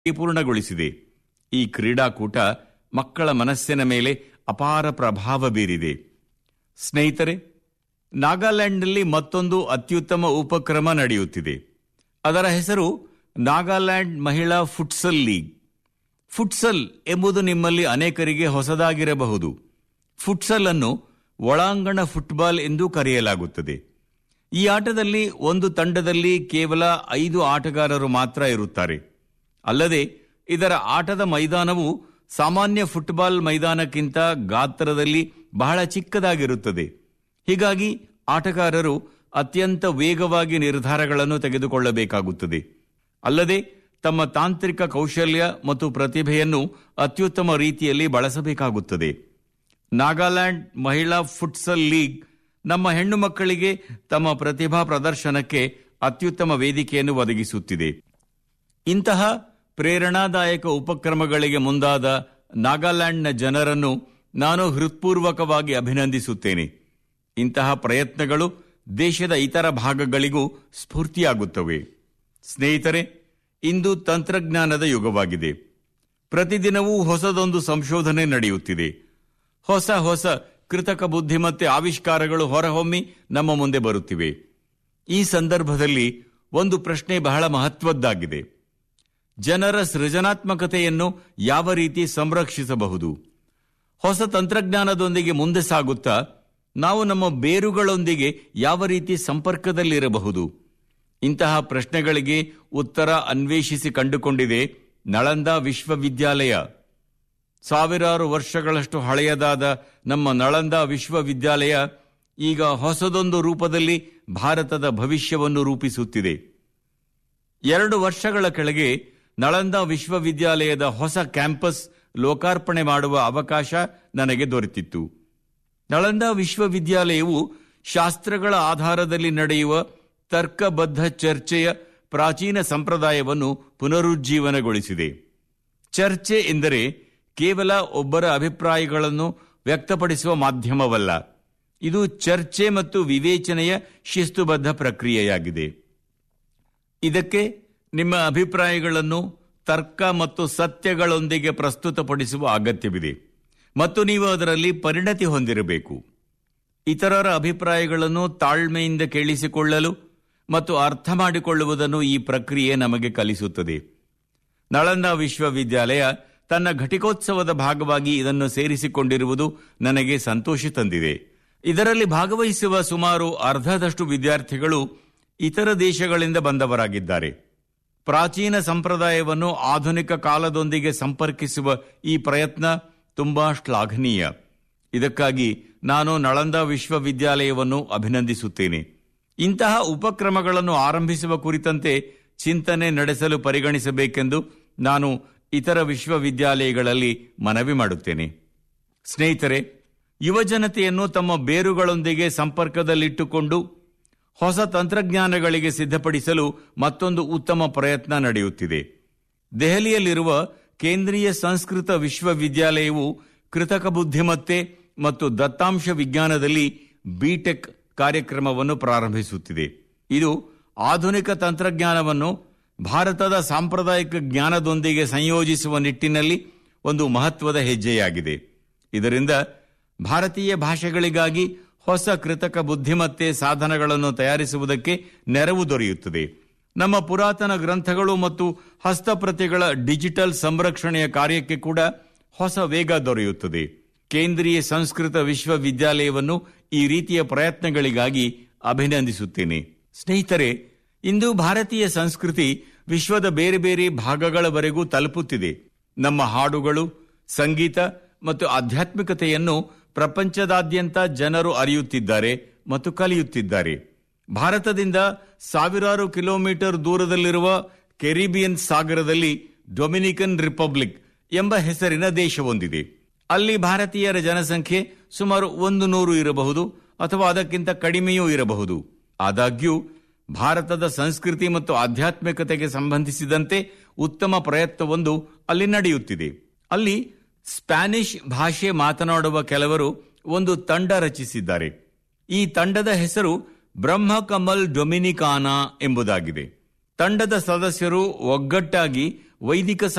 ಪೂರ್ಣಗೊಳಿಸಿದೆ ಈ ಕ್ರೀಡಾಕೂಟ ಮಕ್ಕಳ ಮನಸ್ಸಿನ ಮೇಲೆ ಅಪಾರ ಪ್ರಭಾವ ಬೀರಿದೆ ಸ್ನೇಹಿತರೆ ನಾಗಾಲ್ಯಾಂಡ್ನಲ್ಲಿ ಮತ್ತೊಂದು ಅತ್ಯುತ್ತಮ ಉಪಕ್ರಮ ನಡೆಯುತ್ತಿದೆ ಅದರ ಹೆಸರು ನಾಗಾಲ್ಯಾಂಡ್ ಮಹಿಳಾ ಫುಟ್ಸಲ್ ಲೀಗ್ ಫುಟ್ಸಲ್ ಎಂಬುದು ನಿಮ್ಮಲ್ಲಿ ಅನೇಕರಿಗೆ ಹೊಸದಾಗಿರಬಹುದು ಫುಟ್ಸಲ್ ಅನ್ನು ಒಳಾಂಗಣ ಫುಟ್ಬಾಲ್ ಎಂದು ಕರೆಯಲಾಗುತ್ತದೆ ಈ ಆಟದಲ್ಲಿ ಒಂದು ತಂಡದಲ್ಲಿ ಕೇವಲ ಐದು ಆಟಗಾರರು ಮಾತ್ರ ಇರುತ್ತಾರೆ ಅಲ್ಲದೆ ಇದರ ಆಟದ ಮೈದಾನವು ಸಾಮಾನ್ಯ ಫುಟ್ಬಾಲ್ ಮೈದಾನಕ್ಕಿಂತ ಗಾತ್ರದಲ್ಲಿ ಬಹಳ ಚಿಕ್ಕದಾಗಿರುತ್ತದೆ ಹೀಗಾಗಿ ಆಟಗಾರರು ಅತ್ಯಂತ ವೇಗವಾಗಿ ನಿರ್ಧಾರಗಳನ್ನು ತೆಗೆದುಕೊಳ್ಳಬೇಕಾಗುತ್ತದೆ ಅಲ್ಲದೆ ತಮ್ಮ ತಾಂತ್ರಿಕ ಕೌಶಲ್ಯ ಮತ್ತು ಪ್ರತಿಭೆಯನ್ನು ಅತ್ಯುತ್ತಮ ರೀತಿಯಲ್ಲಿ ಬಳಸಬೇಕಾಗುತ್ತದೆ ನಾಗಾಲ್ಯಾಂಡ್ ಮಹಿಳಾ ಫುಟ್ಸಲ್ ಲೀಗ್ ನಮ್ಮ ಹೆಣ್ಣು ಮಕ್ಕಳಿಗೆ ತಮ್ಮ ಪ್ರತಿಭಾ ಪ್ರದರ್ಶನಕ್ಕೆ ಅತ್ಯುತ್ತಮ ವೇದಿಕೆಯನ್ನು ಒದಗಿಸುತ್ತಿದೆ ಇಂತಹ ಪ್ರೇರಣಾದಾಯಕ ಉಪಕ್ರಮಗಳಿಗೆ ಮುಂದಾದ ನಾಗಾಲ್ಯಾಂಡ್ನ ಜನರನ್ನು ನಾನು ಹೃತ್ಪೂರ್ವಕವಾಗಿ ಅಭಿನಂದಿಸುತ್ತೇನೆ ಇಂತಹ ಪ್ರಯತ್ನಗಳು ದೇಶದ ಇತರ ಭಾಗಗಳಿಗೂ ಸ್ಫೂರ್ತಿಯಾಗುತ್ತವೆ ಸ್ನೇಹಿತರೆ ಇಂದು ತಂತ್ರಜ್ಞಾನದ ಯುಗವಾಗಿದೆ ಪ್ರತಿದಿನವೂ ಹೊಸದೊಂದು ಸಂಶೋಧನೆ ನಡೆಯುತ್ತಿದೆ ಹೊಸ ಹೊಸ ಕೃತಕ ಬುದ್ಧಿಮತ್ತೆ ಆವಿಷ್ಕಾರಗಳು ಹೊರಹೊಮ್ಮಿ ನಮ್ಮ ಮುಂದೆ ಬರುತ್ತಿವೆ ಈ ಸಂದರ್ಭದಲ್ಲಿ ಒಂದು ಪ್ರಶ್ನೆ ಬಹಳ ಮಹತ್ವದ್ದಾಗಿದೆ ಜನರ ಸೃಜನಾತ್ಮಕತೆಯನ್ನು ಯಾವ ರೀತಿ ಸಂರಕ್ಷಿಸಬಹುದು ಹೊಸ ತಂತ್ರಜ್ಞಾನದೊಂದಿಗೆ ಮುಂದೆ ಸಾಗುತ್ತಾ ನಾವು ನಮ್ಮ ಬೇರುಗಳೊಂದಿಗೆ ಯಾವ ರೀತಿ ಸಂಪರ್ಕದಲ್ಲಿರಬಹುದು ಇಂತಹ ಪ್ರಶ್ನೆಗಳಿಗೆ ಉತ್ತರ ಅನ್ವೇಷಿಸಿ ಕಂಡುಕೊಂಡಿದೆ ನಳಂದ ವಿಶ್ವವಿದ್ಯಾಲಯ ಸಾವಿರಾರು ವರ್ಷಗಳಷ್ಟು ಹಳೆಯದಾದ ನಮ್ಮ ನಳಂದ ವಿಶ್ವವಿದ್ಯಾಲಯ ಈಗ ಹೊಸದೊಂದು ರೂಪದಲ್ಲಿ ಭಾರತದ ಭವಿಷ್ಯವನ್ನು ರೂಪಿಸುತ್ತಿದೆ ಎರಡು ವರ್ಷಗಳ ಕೆಳಗೆ ನಳಂದ ವಿಶ್ವವಿದ್ಯಾಲಯದ ಹೊಸ ಕ್ಯಾಂಪಸ್ ಲೋಕಾರ್ಪಣೆ ಮಾಡುವ ಅವಕಾಶ ನನಗೆ ದೊರೆತಿತ್ತು ನಳಂದ ವಿಶ್ವವಿದ್ಯಾಲಯವು ಶಾಸ್ತ್ರಗಳ ಆಧಾರದಲ್ಲಿ ನಡೆಯುವ ತರ್ಕಬದ್ಧ ಚರ್ಚೆಯ ಪ್ರಾಚೀನ ಸಂಪ್ರದಾಯವನ್ನು ಪುನರುಜ್ಜೀವನಗೊಳಿಸಿದೆ ಚರ್ಚೆ ಎಂದರೆ ಕೇವಲ ಒಬ್ಬರ ಅಭಿಪ್ರಾಯಗಳನ್ನು ವ್ಯಕ್ತಪಡಿಸುವ ಮಾಧ್ಯಮವಲ್ಲ ಇದು ಚರ್ಚೆ ಮತ್ತು ವಿವೇಚನೆಯ ಶಿಸ್ತುಬದ್ಧ ಪ್ರಕ್ರಿಯೆಯಾಗಿದೆ ಇದಕ್ಕೆ ನಿಮ್ಮ ಅಭಿಪ್ರಾಯಗಳನ್ನು ತರ್ಕ ಮತ್ತು ಸತ್ಯಗಳೊಂದಿಗೆ ಪ್ರಸ್ತುತಪಡಿಸುವ ಅಗತ್ಯವಿದೆ ಮತ್ತು ನೀವು ಅದರಲ್ಲಿ ಪರಿಣತಿ ಹೊಂದಿರಬೇಕು ಇತರರ ಅಭಿಪ್ರಾಯಗಳನ್ನು ತಾಳ್ಮೆಯಿಂದ ಕೇಳಿಸಿಕೊಳ್ಳಲು ಮತ್ತು ಅರ್ಥ ಮಾಡಿಕೊಳ್ಳುವುದನ್ನು ಈ ಪ್ರಕ್ರಿಯೆ ನಮಗೆ ಕಲಿಸುತ್ತದೆ ನಳಂದ ವಿಶ್ವವಿದ್ಯಾಲಯ ತನ್ನ ಘಟಿಕೋತ್ಸವದ ಭಾಗವಾಗಿ ಇದನ್ನು ಸೇರಿಸಿಕೊಂಡಿರುವುದು ನನಗೆ ಸಂತೋಷ ತಂದಿದೆ ಇದರಲ್ಲಿ ಭಾಗವಹಿಸುವ ಸುಮಾರು ಅರ್ಧದಷ್ಟು ವಿದ್ಯಾರ್ಥಿಗಳು ಇತರ ದೇಶಗಳಿಂದ ಬಂದವರಾಗಿದ್ದಾರೆ ಪ್ರಾಚೀನ ಸಂಪ್ರದಾಯವನ್ನು ಆಧುನಿಕ ಕಾಲದೊಂದಿಗೆ ಸಂಪರ್ಕಿಸುವ ಈ ಪ್ರಯತ್ನ ತುಂಬಾ ಶ್ಲಾಘನೀಯ ಇದಕ್ಕಾಗಿ ನಾನು ನಳಂದ ವಿಶ್ವವಿದ್ಯಾಲಯವನ್ನು ಅಭಿನಂದಿಸುತ್ತೇನೆ ಇಂತಹ ಉಪಕ್ರಮಗಳನ್ನು ಆರಂಭಿಸುವ ಕುರಿತಂತೆ ಚಿಂತನೆ ನಡೆಸಲು ಪರಿಗಣಿಸಬೇಕೆಂದು ನಾನು ಇತರ ವಿಶ್ವವಿದ್ಯಾಲಯಗಳಲ್ಲಿ ಮನವಿ ಮಾಡುತ್ತೇನೆ ಸ್ನೇಹಿತರೆ ಯುವಜನತೆಯನ್ನು ತಮ್ಮ ಬೇರುಗಳೊಂದಿಗೆ ಸಂಪರ್ಕದಲ್ಲಿಟ್ಟುಕೊಂಡು ಹೊಸ ತಂತ್ರಜ್ಞಾನಗಳಿಗೆ ಸಿದ್ಧಪಡಿಸಲು ಮತ್ತೊಂದು ಉತ್ತಮ ಪ್ರಯತ್ನ ನಡೆಯುತ್ತಿದೆ ದೆಹಲಿಯಲ್ಲಿರುವ ಕೇಂದ್ರೀಯ ಸಂಸ್ಕೃತ ವಿಶ್ವವಿದ್ಯಾಲಯವು ಕೃತಕ ಬುದ್ಧಿಮತ್ತೆ ಮತ್ತು ದತ್ತಾಂಶ ವಿಜ್ಞಾನದಲ್ಲಿ ಬಿಟೆಕ್ ಕಾರ್ಯಕ್ರಮವನ್ನು ಪ್ರಾರಂಭಿಸುತ್ತಿದೆ ಇದು ಆಧುನಿಕ ತಂತ್ರಜ್ಞಾನವನ್ನು ಭಾರತದ ಸಾಂಪ್ರದಾಯಿಕ ಜ್ಞಾನದೊಂದಿಗೆ ಸಂಯೋಜಿಸುವ ನಿಟ್ಟಿನಲ್ಲಿ ಒಂದು ಮಹತ್ವದ ಹೆಜ್ಜೆಯಾಗಿದೆ ಇದರಿಂದ ಭಾರತೀಯ ಭಾಷೆಗಳಿಗಾಗಿ ಹೊಸ ಕೃತಕ ಬುದ್ಧಿಮತ್ತೆ ಸಾಧನಗಳನ್ನು ತಯಾರಿಸುವುದಕ್ಕೆ ನೆರವು ದೊರೆಯುತ್ತದೆ ನಮ್ಮ ಪುರಾತನ ಗ್ರಂಥಗಳು ಮತ್ತು ಹಸ್ತಪ್ರತಿಗಳ ಡಿಜಿಟಲ್ ಸಂರಕ್ಷಣೆಯ ಕಾರ್ಯಕ್ಕೆ ಕೂಡ ಹೊಸ ವೇಗ ದೊರೆಯುತ್ತದೆ ಕೇಂದ್ರೀಯ ಸಂಸ್ಕೃತ ವಿಶ್ವವಿದ್ಯಾಲಯವನ್ನು ಈ ರೀತಿಯ ಪ್ರಯತ್ನಗಳಿಗಾಗಿ ಅಭಿನಂದಿಸುತ್ತೇನೆ ಸ್ನೇಹಿತರೆ ಇಂದು ಭಾರತೀಯ ಸಂಸ್ಕೃತಿ ವಿಶ್ವದ ಬೇರೆ ಬೇರೆ ಭಾಗಗಳವರೆಗೂ ತಲುಪುತ್ತಿದೆ ನಮ್ಮ ಹಾಡುಗಳು ಸಂಗೀತ ಮತ್ತು ಆಧ್ಯಾತ್ಮಿಕತೆಯನ್ನು ಪ್ರಪಂಚದಾದ್ಯಂತ ಜನರು ಅರಿಯುತ್ತಿದ್ದಾರೆ ಮತ್ತು ಕಲಿಯುತ್ತಿದ್ದಾರೆ ಭಾರತದಿಂದ ಸಾವಿರಾರು ಕಿಲೋಮೀಟರ್ ದೂರದಲ್ಲಿರುವ ಕೆರಿಬಿಯನ್ ಸಾಗರದಲ್ಲಿ ಡೊಮಿನಿಕನ್ ರಿಪಬ್ಲಿಕ್ ಎಂಬ ಹೆಸರಿನ ದೇಶವೊಂದಿದೆ ಅಲ್ಲಿ ಭಾರತೀಯರ ಜನಸಂಖ್ಯೆ ಸುಮಾರು ಒಂದು ನೂರು ಇರಬಹುದು ಅಥವಾ ಅದಕ್ಕಿಂತ ಕಡಿಮೆಯೂ ಇರಬಹುದು ಆದಾಗ್ಯೂ ಭಾರತದ ಸಂಸ್ಕೃತಿ ಮತ್ತು ಆಧ್ಯಾತ್ಮಿಕತೆಗೆ ಸಂಬಂಧಿಸಿದಂತೆ ಉತ್ತಮ ಪ್ರಯತ್ನವೊಂದು ಅಲ್ಲಿ ನಡೆಯುತ್ತಿದೆ ಅಲ್ಲಿ ಸ್ಪ್ಯಾನಿಷ್ ಭಾಷೆ ಮಾತನಾಡುವ ಕೆಲವರು ಒಂದು ತಂಡ ರಚಿಸಿದ್ದಾರೆ ಈ ತಂಡದ ಹೆಸರು ಬ್ರಹ್ಮ ಕಮಲ್ ಡೊಮಿನಿಕಾನಾ ಎಂಬುದಾಗಿದೆ ತಂಡದ ಸದಸ್ಯರು ಒಗ್ಗಟ್ಟಾಗಿ ವೈದಿಕ